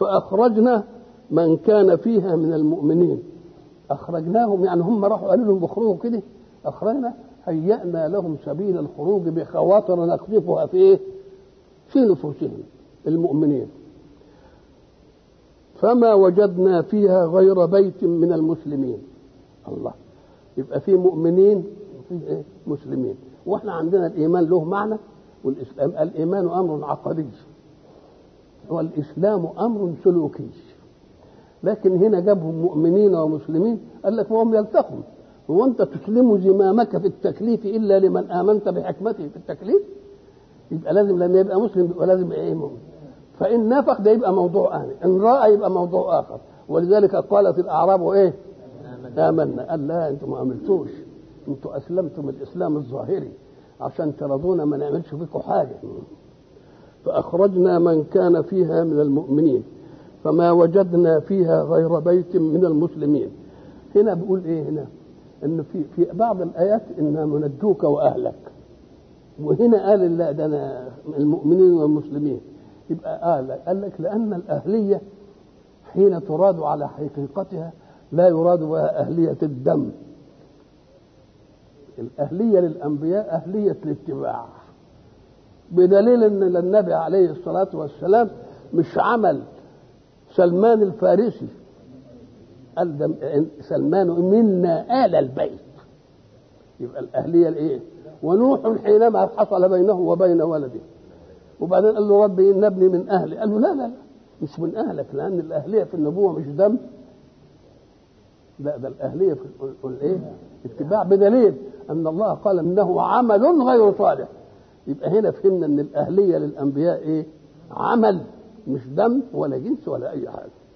فأخرجنا من كان فيها من المؤمنين أخرجناهم يعني هم راحوا قالوا لهم اخرجوا كده أخرجنا هيأنا لهم سبيل الخروج بخواطر نقذفها في إيه؟ في نفوسهم المؤمنين فما وجدنا فيها غير بيت من المسلمين الله يبقى في مؤمنين وفي إيه؟ مسلمين واحنا عندنا الايمان له معنى والاسلام الايمان امر عقدي والاسلام امر سلوكي لكن هنا جابهم مؤمنين ومسلمين قال لك وهم يلتقوا هو انت تسلم زمامك في التكليف الا لمن امنت بحكمته في التكليف يبقى لازم لما يبقى مسلم يبقى لازم ايه مؤمن فان نافق ده يبقى موضوع ثاني ان راى يبقى موضوع اخر ولذلك قالت الاعراب ايه امنا قال لا انتم ما عملتوش انتم اسلمتم الاسلام الظاهري عشان ترضونا ما نعملش فيكم حاجه فاخرجنا من كان فيها من المؤمنين فما وجدنا فيها غير بيت من المسلمين هنا بيقول ايه هنا ان في في بعض الايات انا منجوك واهلك وهنا قال لا ده انا المؤمنين والمسلمين يبقى قال قال لك لان الاهليه حين تراد على حقيقتها لا يراد بها اهليه الدم الاهليه للانبياء اهليه الاتباع بدليل ان النبي عليه الصلاه والسلام مش عمل سلمان الفارسي قال ده سلمان منا آل البيت يبقى الأهلية الإيه؟ ونوح حينما حصل بينه وبين ولده وبعدين قال له ربي إن ابني من أهلي قال له لا لا لا مش من أهلك لأن الأهلية في النبوة مش دم لا ده الأهلية في الإيه؟ اتباع بدليل أن الله قال إنه عمل غير صالح يبقى هنا فهمنا أن الأهلية للأنبياء إيه؟ عمل مش دم ولا جنس ولا أي حاجة